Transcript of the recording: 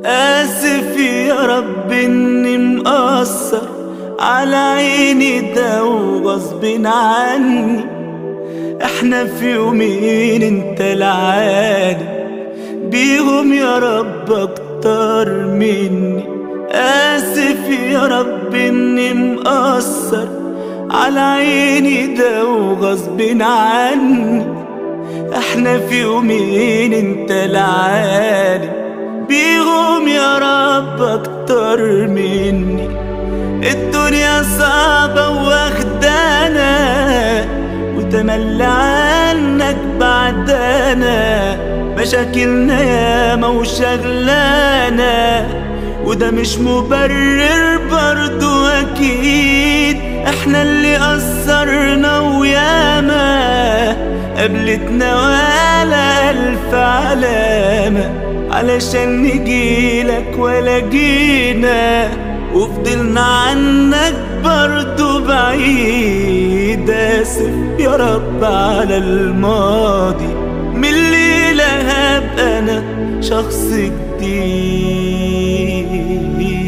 آسف يا رب إني مقصر على عيني ده وغصب عني احنا في يومين انت العالم بيهم يا رب اكتر مني آسف يا رب إني مقصر على عيني ده وغصب عني احنا في يومين انت العالم بيهم يا رب اكتر مني الدنيا صعبة واخدانا وتملى عنك بعدنا مشاكلنا ياما وشغلانا وده مش مبرر برضو اكيد احنا اللي قصرنا وياما قابلتنا ولا الف علامة علشان نجيلك ولا جينا وفضلنا عنك برضو بعيد اسف يا رب على الماضي من الليلة هبقى انا شخص جديد